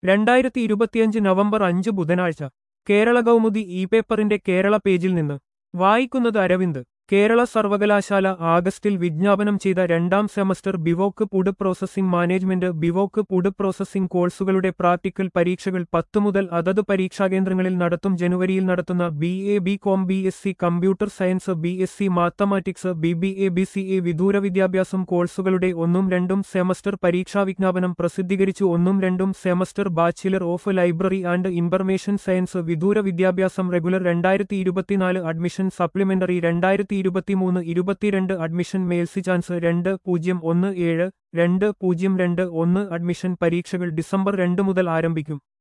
രണ്ടായിരത്തി ഇരുപത്തിയഞ്ച് നവംബർ അഞ്ച് ബുധനാഴ്ച കേരള കൗമുദി ഇ പേപ്പറിന്റെ കേരള പേജിൽ നിന്ന് വായിക്കുന്നത് അരവിന്ദ് കേരള സർവകലാശാല ആഗസ്റ്റിൽ വിജ്ഞാപനം ചെയ്ത രണ്ടാം semester B Voc food processing management B Voc food processing കോഴ്സുകളുടെ പ്രാക്ടിക്കൽ പരീക്ഷകൾ പത്തു മുതൽ അതത് പരീക്ഷാകേന്ദ്രങ്ങളിൽ നടത്തും ജനുവരിയിൽ നടത്തുന്ന B A B Com B S C computer science B S C mathematics B B A B C A വിദൂര വിദ്യാഭ്യാസം കോഴ്സുകളുടെ ഒന്നും രണ്ടും സെമസ്റ്റർ പരീക്ഷാ വിജ്ഞാപനം പ്രസിദ്ധീകരിച്ചു ഒന്നും രണ്ടും semester bachelor of library and information science വിദൂര വിദ്യാഭ്യാസം റെഗുലർ രണ്ടായിരത്തി ഇരുപത്തിനാല് അഡ്മിഷൻ സപ്ലിമെന്ററി രണ്ടായിരത്തി ഇരുപത്തിമൂന്ന് ഇരുപത്തിരണ്ട് അഡ്മിഷൻ മേൽസി ചാൻസ് രണ്ട് പൂജ്യം ഒന്ന് ഏഴ് രണ്ട് പൂജ്യം രണ്ട് ഒന്ന് അഡ്മിഷൻ പരീക്ഷകൾ ഡിസംബർ രണ്ട് മുതൽ ആരംഭിക്കും